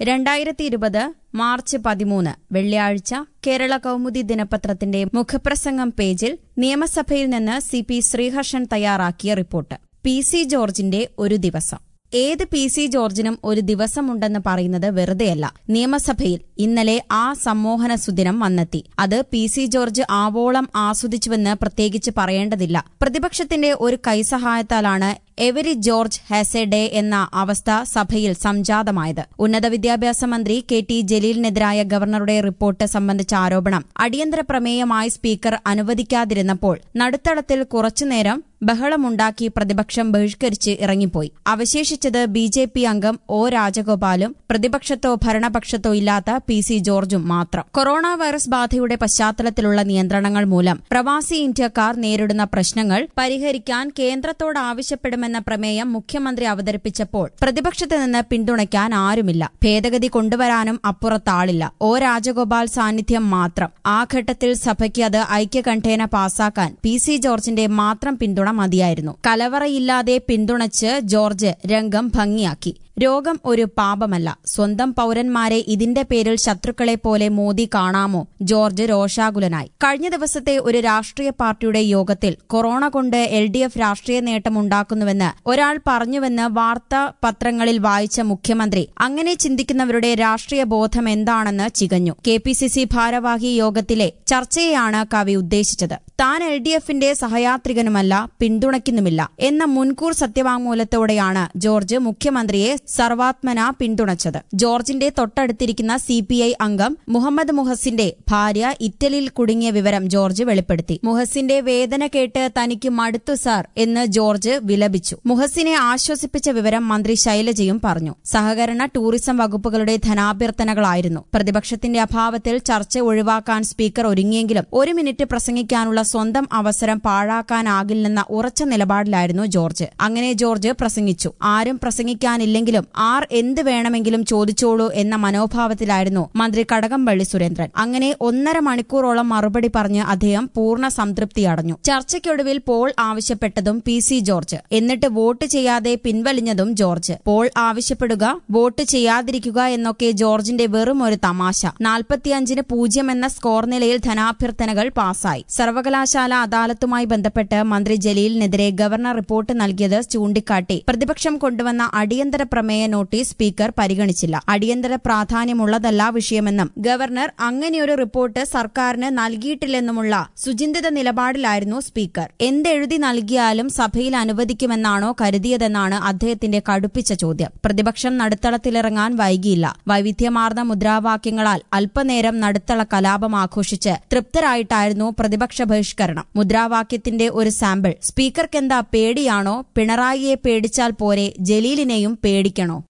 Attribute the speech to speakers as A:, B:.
A: രണ്ടായിരത്തി ഇരുപത് മാർച്ച് പതിമൂന്ന് വെള്ളിയാഴ്ച കേരള കൗമുദി ദിനപത്രത്തിന്റെ മുഖപ്രസംഗം പേജിൽ നിയമസഭയിൽ നിന്ന് സി പി ശ്രീഹർഷൻ തയ്യാറാക്കിയ റിപ്പോർട്ട് പി സി ജോർജിന്റെ ഒരു ദിവസം ഏത് പി സി ജോർജിനും ഒരു ദിവസമുണ്ടെന്ന് പറയുന്നത് വെറുതെയല്ല നിയമസഭയിൽ ഇന്നലെ ആ സമ്മോഹന സുദിനം വന്നെത്തി അത് പി സി ജോർജ് ആവോളം ആസ്വദിച്ചുവെന്ന് പ്രത്യേകിച്ച് പറയേണ്ടതില്ല പ്രതിപക്ഷത്തിന്റെ ഒരു കൈസഹായത്താലാണ് every George has a day എന്ന അവസ്ഥ സഭയിൽ സംജാതമായത് ഉന്നത വിദ്യാഭ്യാസ മന്ത്രി കെ ടി ജലീലിനെതിരായ ഗവർണറുടെ റിപ്പോർട്ട് സംബന്ധിച്ച ആരോപണം അടിയന്തര പ്രമേയമായി സ്പീക്കർ അനുവദിക്കാതിരുന്നപ്പോൾ നടുത്തളത്തിൽ കുറച്ചുനേരം ബഹളമുണ്ടാക്കി പ്രതിപക്ഷം ബഹിഷ്കരിച്ച് ഇറങ്ങിപ്പോയി അവശേഷിച്ചത് ബി ജെ പി അംഗം ഒ രാജഗോപാലും പ്രതിപക്ഷത്തോ ഭരണപക്ഷത്തോ ഇല്ലാത്ത പി സി ജോർജും മാത്രം കൊറോണ വൈറസ് ബാധയുടെ പശ്ചാത്തലത്തിലുള്ള നിയന്ത്രണങ്ങൾ മൂലം പ്രവാസി ഇന്ത്യക്കാർ നേരിടുന്ന പ്രശ്നങ്ങൾ പരിഹരിക്കാൻ കേന്ദ്രത്തോട് ആവശ്യപ്പെടുമെന്ന പ്രമേയം മുഖ്യമന്ത്രി അവതരിപ്പിച്ചപ്പോൾ പ്രതിപക്ഷത്ത് നിന്ന് പിന്തുണയ്ക്കാൻ ആരുമില്ല ഭേദഗതി കൊണ്ടുവരാനും അപ്പുറത്താളില്ല ഒ രാജഗോപാൽ സാന്നിധ്യം മാത്രം ആ ഘട്ടത്തിൽ സഭയ്ക്ക് അത് ഐക്യകണ്ഠേന പാസാക്കാൻ പി സി ജോർജിന്റെ മാത്രം പിന്തുണ മതിയായിരുന്നു കലവറയില്ലാതെ പിന്തുണച്ച് ജോർജ് രംഗം ഭംഗിയാക്കി രോഗം ഒരു പാപമല്ല സ്വന്തം പൌരന്മാരെ ഇതിന്റെ പേരിൽ ശത്രുക്കളെ പോലെ മോദി കാണാമോ ജോർജ് രോഷാകുലനായി കഴിഞ്ഞ ദിവസത്തെ ഒരു രാഷ്ട്രീയ പാർട്ടിയുടെ യോഗത്തിൽ കൊറോണ കൊണ്ട് എൽ ഡി എഫ് രാഷ്ട്രീയ നേട്ടമുണ്ടാക്കുന്നുവെന്ന് ഒരാൾ പറഞ്ഞുവെന്ന് വാർത്താ പത്രങ്ങളിൽ വായിച്ച മുഖ്യമന്ത്രി അങ്ങനെ ചിന്തിക്കുന്നവരുടെ രാഷ്ട്രീയ ബോധം എന്താണെന്ന് ചികഞ്ഞു കെ പി സി സി ഭാരവാഹി യോഗത്തിലെ ചർച്ചയെയാണ് കവി ഉദ്ദേശിച്ചത് താൻ എൽ ഡി എഫിന്റെ സഹയാത്രികനുമല്ല പിന്തുണയ്ക്കുന്നുമില്ല എന്ന മുൻകൂർ സത്യവാങ്മൂലത്തോടെയാണ് ജോർജ് മുഖ്യമന്ത്രിയെ സർവാത്മന പിന്തുണച്ചത് ജോർജിന്റെ തൊട്ടടുത്തിരിക്കുന്ന സി പി ഐ അംഗം മുഹമ്മദ് മുഹസിന്റെ ഭാര്യ ഇറ്റലിയിൽ കുടുങ്ങിയ വിവരം ജോർജ് വെളിപ്പെടുത്തി മുഹസിന്റെ വേദന കേട്ട് തനിക്ക് മടുത്തു സാർ എന്ന് ജോർജ് വിലപിച്ചു മുഹസിനെ ആശ്വസിപ്പിച്ച വിവരം മന്ത്രി ശൈലജയും പറഞ്ഞു സഹകരണ ടൂറിസം വകുപ്പുകളുടെ ധനാഭ്യർത്ഥനകളായിരുന്നു പ്രതിപക്ഷത്തിന്റെ അഭാവത്തിൽ ചർച്ച ഒഴിവാക്കാൻ സ്പീക്കർ ഒരുങ്ങിയെങ്കിലും ഒരു മിനിറ്റ് പ്രസംഗിക്കാനുള്ള സ്വന്തം അവസരം പാഴാക്കാനാകില്ലെന്ന ഉറച്ച നിലപാടിലായിരുന്നു ജോർജ് അങ്ങനെ ജോർജ് പ്രസംഗിച്ചു ആരും പ്രസംഗിക്കാനില്ലെങ്കിലും ആർ എന്ത് വേണമെങ്കിലും ചോദിച്ചോളൂ എന്ന മനോഭാവത്തിലായിരുന്നു മന്ത്രി കടകംപള്ളി സുരേന്ദ്രൻ അങ്ങനെ ഒന്നര മണിക്കൂറോളം മറുപടി പറഞ്ഞ് അദ്ദേഹം പൂർണ്ണ സംതൃപ്തി അടഞ്ഞു ചർച്ചയ്ക്കൊടുവിൽ പോൾ ആവശ്യപ്പെട്ടതും പി സി ജോർജ് എന്നിട്ട് വോട്ട് ചെയ്യാതെ പിൻവലിഞ്ഞതും ജോർജ് പോൾ ആവശ്യപ്പെടുക വോട്ട് ചെയ്യാതിരിക്കുക എന്നൊക്കെ ജോർജിന്റെ വെറും ഒരു തമാശ നാൽപ്പത്തിയഞ്ചിന് പൂജ്യം എന്ന സ്കോർ നിലയിൽ ധനാഭ്യർത്ഥനകൾ പാസായി സർവകലാശാല അദാലത്തുമായി ബന്ധപ്പെട്ട് മന്ത്രി ജലീലിനെതിരെ ഗവർണർ റിപ്പോർട്ട് നൽകിയത് ചൂണ്ടിക്കാട്ടി പ്രതിപക്ഷം കൊണ്ടുവന്ന അടിയന്തര പ്രമേയ നോട്ടീസ് സ്പീക്കർ പരിഗണിച്ചില്ല അടിയന്തര പ്രാധാന്യമുള്ളതല്ല വിഷയമെന്നും ഗവർണർ അങ്ങനെയൊരു റിപ്പോർട്ട് സർക്കാരിന് നൽകിയിട്ടില്ലെന്നുമുള്ള സുചിന്തിത നിലപാടിലായിരുന്നു സ്പീക്കർ എന്തെഴുതി നൽകിയാലും സഭയിൽ അനുവദിക്കുമെന്നാണോ കരുതിയതെന്നാണ് അദ്ദേഹത്തിന്റെ കടുപ്പിച്ച ചോദ്യം പ്രതിപക്ഷം നടുത്തളത്തിലിറങ്ങാൻ വൈകിയില്ല വൈവിധ്യമാർന്ന മുദ്രാവാക്യങ്ങളാൽ അല്പനേരം നടുത്തള കലാപം ആഘോഷിച്ച് തൃപ്തരായിട്ടായിരുന്നു പ്രതിപക്ഷ ബഹിഷ്കരണം മുദ്രാവാക്യത്തിന്റെ ഒരു സാമ്പിൾ സ്പീക്കർക്കെന്താ പേടിയാണോ പിണറായിയെ പേടിച്ചാൽ പോരെ ജലീലിനെയും പേടിക്കണോ